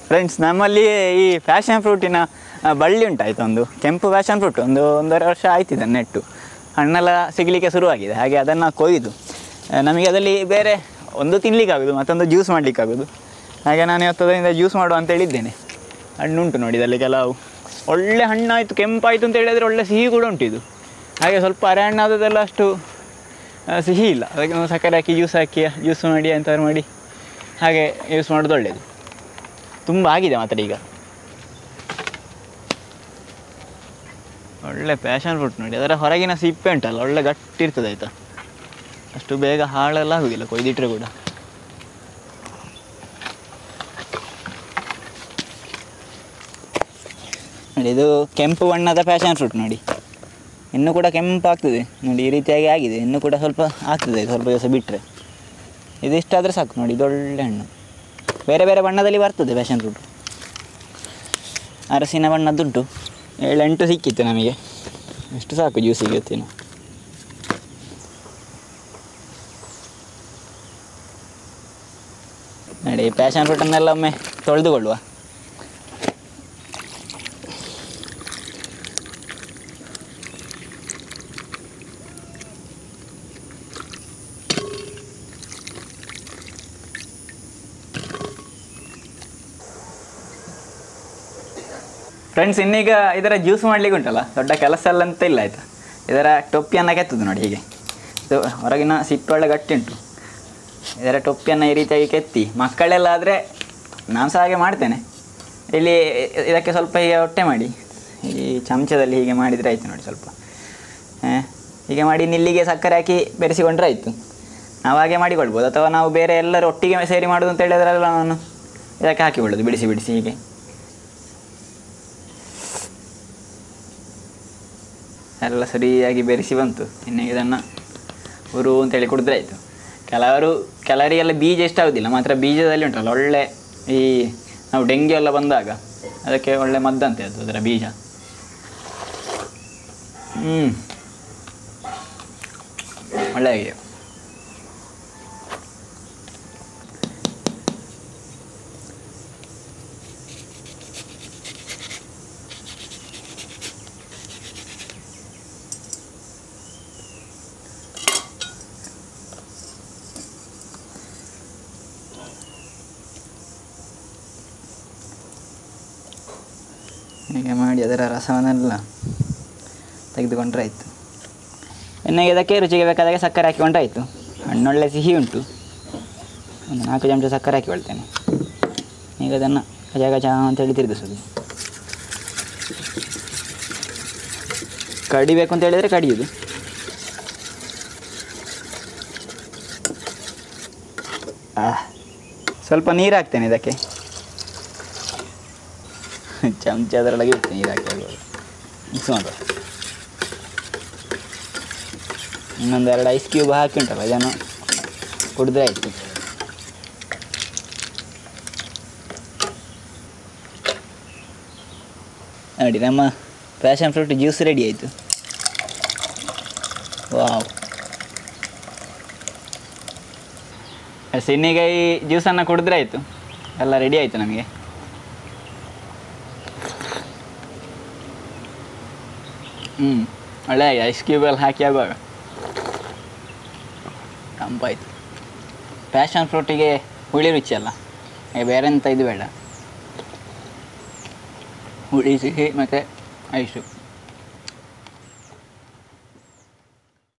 Friends ನಮ್ಮಲ್ಲಿ ಈ fashion ಫ್ರೂಟಿನ ಆ, ಬಳ್ಳಿ ಉಂಟಾಯ್ತು ಒಂದು ಕೆಂಪು ಫ್ಯಾಷನ್ ಫ್ರೂಟ್ ಒಂದು ಒಂದೂವರೆ ವರ್ಷ ಆಯ್ತಿದೆ ನೆಟ್ಟು ಹಣ್ಣೆಲ್ಲ ಸಿಗಲಿಕ್ಕೆ ಶುರುವಾಗಿದೆ ಹಾಗೆ ಅದನ್ನು ಕೊಯ್ದು ಆ, ನಮಗೆ ಅದರಲ್ಲಿ ಬೇರೆ ಒಂದು ತಿನ್ಲಿಕ್ಕಾಗೋದು ಮತ್ತೊಂದು ಜ್ಯೂಸ್ ಮಾಡಲಿಕ್ಕಾಗೋದು ಹಾಗೆ ನಾನು ಇವತ್ತು ಅದರಿಂದ ಜ್ಯೂಸ್ ಮಾಡುವ ಅಂತ ಹೇಳಿದ್ದೇನೆ ಹಣ್ಣುಂಟು ನೋಡಿ ಇದರಲ್ಲಿ ಕೆಲವು ಒಳ್ಳೆ ಹಣ್ಣಾಯಿತು ಕೆಂಪಾಯಿತು ಅಂತ ಹೇಳಿದರೆ ಒಳ್ಳೆ ಸಿಹಿ ಕೂಡ ಉಂಟು ಇದು ಹಾಗೆ ಸ್ವಲ್ಪ ಅರೆ ಹಣ್ಣಾದದೆಲ್ಲ ಅಷ್ಟು ಆ, ಸಿಹಿ ಇಲ್ಲ ಅದಕ್ಕೆ ನಾವು ಸಕ್ಕರೆ ಹಾಕಿ ಜ್ಯೂಸ್ ಹಾಕಿ ಜ್ಯೂಸ್ ಮಾಡಿ ಅಂಥವ್ರು ಮಾಡಿ ಹಾಗೆ ಯೂಸ್ ಮಾಡೋದು ಒಳ್ಳೆಯದು ತುಂಬ ಆಗಿದೆ ಮಾತ್ರ ಈಗ ಒಳ್ಳೆ ಪ್ಯಾಷನ್ ಫ್ರೂಟ್ ನೋಡಿ ಅದರ ಹೊರಗಿನ ಸಿಪ್ಪೆ ಉಂಟಲ್ಲ ಒಳ್ಳೆ ಗಟ್ಟಿ ಇರ್ತದೆ ಆಯಿತಾ ಅಷ್ಟು ಬೇಗ ಹಾಳೆಲ್ಲ ಆಗೋದಿಲ್ಲ ಕೊಯ್ದಿಟ್ರೆ ಕೂಡ ನೋಡಿ ಇದು ಕೆಂಪು ಬಣ್ಣದ ಪ್ಯಾಷನ್ ಫ್ರೂಟ್ ನೋಡಿ ಇನ್ನೂ ಕೂಡ ಕೆಂಪು ಆಗ್ತದೆ ನೋಡಿ ಈ ರೀತಿಯಾಗಿ ಆಗಿದೆ ಇನ್ನೂ ಕೂಡ ಸ್ವಲ್ಪ ಆಗ್ತದೆ ಸ್ವಲ್ಪ ದಿವಸ ಬಿಟ್ಟರೆ ಇದು ಇಷ್ಟಾದರೆ ಸಾಕು ನೋಡಿ ಇದು ಒಳ್ಳೆ ಹಣ್ಣು ಬೇರೆ ಬೇರೆ ಬಣ್ಣದಲ್ಲಿ ಬರ್ತದೆ ಪ್ಯಾಷನ್ ಫ್ರೂಟ್ ಅರಸಿನ ಬಣ್ಣದ್ದುಂಟು ಏಳು ಎಂಟು ಸಿಕ್ಕಿತ್ತು ನಮಗೆ ಎಷ್ಟು ಸಾಕು ಜ್ಯೂಸಿಗೆ ಇವತ್ತಿನ ನೋಡಿ ಪ್ಯಾಷನ್ ಫ್ರೂಟನ್ನೆಲ್ಲ ಒಮ್ಮೆ ತೊಳೆದುಕೊಳ್ಳುವ ಫ್ರೆಂಡ್ಸ್ ಇನ್ನೀಗ ಇದರ ಜ್ಯೂಸ್ ಮಾಡ್ಲಿಕ್ಕೆ ಉಂಟಲ್ಲ ದೊಡ್ಡ ಕೆಲಸ ಎಲ್ಲ ಅಂತ ಇಲ್ಲ ಆಯ್ತಾ ಇದರ ಟೊಪ್ಪಿಯನ್ನು ಕೆತ್ತದು ನೋಡಿ ಹೀಗೆ ಇದು ಹೊರಗಿನ ಸಿಪ್ಪೆ ಒಳ್ಳೆ ಗಟ್ಟಿ ಉಂಟು ಇದರ ಟೊಪ್ಪಿಯನ್ನು ಈ ರೀತಿಯಾಗಿ ಕೆತ್ತಿ ಮಕ್ಕಳೆಲ್ಲ ಆದರೆ ನಾನು ಸಹ ಹಾಗೆ ಮಾಡ್ತೇನೆ ಇಲ್ಲಿ ಇದಕ್ಕೆ ಸ್ವಲ್ಪ ಹೀಗೆ ಹೊಟ್ಟೆ ಮಾಡಿ ಈ ಚಮಚದಲ್ಲಿ ಹೀಗೆ ಮಾಡಿದರೆ ಆಯಿತು ನೋಡಿ ಸ್ವಲ್ಪ ಆ, ಹೀಗೆ ಮಾಡಿ ನಿಲ್ಲಿಗೆ ಸಕ್ಕರೆ ಹಾಕಿ ಬೆರೆಸಿಕೊಂಡ್ರೆ ಆಯಿತು ನಾವು ಹಾಗೆ ಮಾಡಿಕೊಳ್ಬೋದು ಅಥವಾ ನಾವು ಬೇರೆ ಎಲ್ಲರೂ ಒಟ್ಟಿಗೆ ಸೇರಿ ಮಾಡೋದು ಅಂತ ಹೇಳಿದ್ರೆಲ್ಲ ನಾನು ಇದಕ್ಕೆ ಹಾಕಿಕೊಳ್ಳೋದು ಬಿಡಿಸಿ ಬಿಡಿಸಿ ಹೀಗೆ ಎಲ್ಲ ಸರಿಯಾಗಿ ಬೆರೆಸಿ ಬಂತು ಇನ್ನು ಇದನ್ನು ಉರು ಅಂತೇಳಿ ಕುಡಿದ್ರೆ ಆಯಿತು ಕೆಲವರು ಕೆಲವರಿಗೆಲ್ಲ ಬೀಜ ಇಷ್ಟ ಆಗೋದಿಲ್ಲ ಮಾತ್ರ ಬೀಜದಲ್ಲಿ ಉಂಟಲ್ಲ ಒಳ್ಳೆ ಈ ನಾವು ಡೆಂಗ್ಯೂ ಎಲ್ಲ ಬಂದಾಗ ಅದಕ್ಕೆ ಒಳ್ಳೆ ಮದ್ದಂತೆ ಅದು ಅದರ ಬೀಜ ಹ್ಞೂ ಒಳ್ಳೆ ಆಗಿದೆ ಹೀಗೆ ಮಾಡಿ ಅದರ ರಸವನ್ನೆಲ್ಲ ತೆಗೆದುಕೊಂಡ್ರೆ ಆಯಿತು ಇನ್ನು ಇದಕ್ಕೆ ರುಚಿಗೆ ಬೇಕಾದಾಗೆ ಸಕ್ಕರೆ ಹಾಕಿಕೊಂಡ್ರೆ ಆಯಿತು ಹಣ್ಣೊಳ್ಳೆ ಸಿಹಿ ಉಂಟು ಒಂದು ನಾಲ್ಕು ಚಮಚ ಸಕ್ಕರೆ ಹಾಕಿಕೊಳ್ತೇನೆ ಈಗ ಅದನ್ನು ಗಜ ಗಜ ಅಂತೇಳಿ ತಿರುಗಿಸೋದು ಕಡಿಬೇಕು ಅಂತ ಹೇಳಿದರೆ ಕಡಿಯೋದು ಆಹ್. ಸ್ವಲ್ಪ ನೀರು ಹಾಕ್ತೇನೆ ಇದಕ್ಕೆ ಚಮಚ ಅದರೊಳಗೆ ಇಟ್ಟು ನೀರು ಹಾಕಿ ಆಗ್ಬೋದು ಮಿಕ್ಸ್ ಮಾಡುವ ಇನ್ನೊಂದು ಎರಡು ಐಸ್ ಕ್ಯೂಬ್ ಹಾಕಿ ಉಂಟಲ್ಲ ಇದನ್ನು ಕುಡಿದ್ರೆ ಆಯಿತು ನೋಡಿ ನಮ್ಮ ಪ್ಯಾಷನ್ ಫ್ರೂಟ್ ಜ್ಯೂಸ್ ರೆಡಿ ಆಯಿತು ವಾವ್ ಸಿನ್ನಿಗಾಯಿ ಜ್ಯೂಸನ್ನು ಕುಡಿದ್ರೆ ಆಯಿತು ಎಲ್ಲ ರೆಡಿ ಆಯಿತು ನಮಗೆ ಹ್ಞೂ ಒಳ್ಳೆ ಐಸ್ ಕ್ಯೂಬಲ್ಲಿ ಹಾಕಿ ಆಗುವಾಗ ತಂಪಾಯಿತು ಪ್ಯಾಷನ್ ಫ್ರೂಟಿಗೆ ಹುಳಿ ರುಚಿ ಅಲ್ಲ ಹಾಗೆ ಬೇರೆ ಎಂತ ಇದು ಬೇಡ ಹುಳಿ ಸಿಹಿ ಮತ್ತು ಐಸು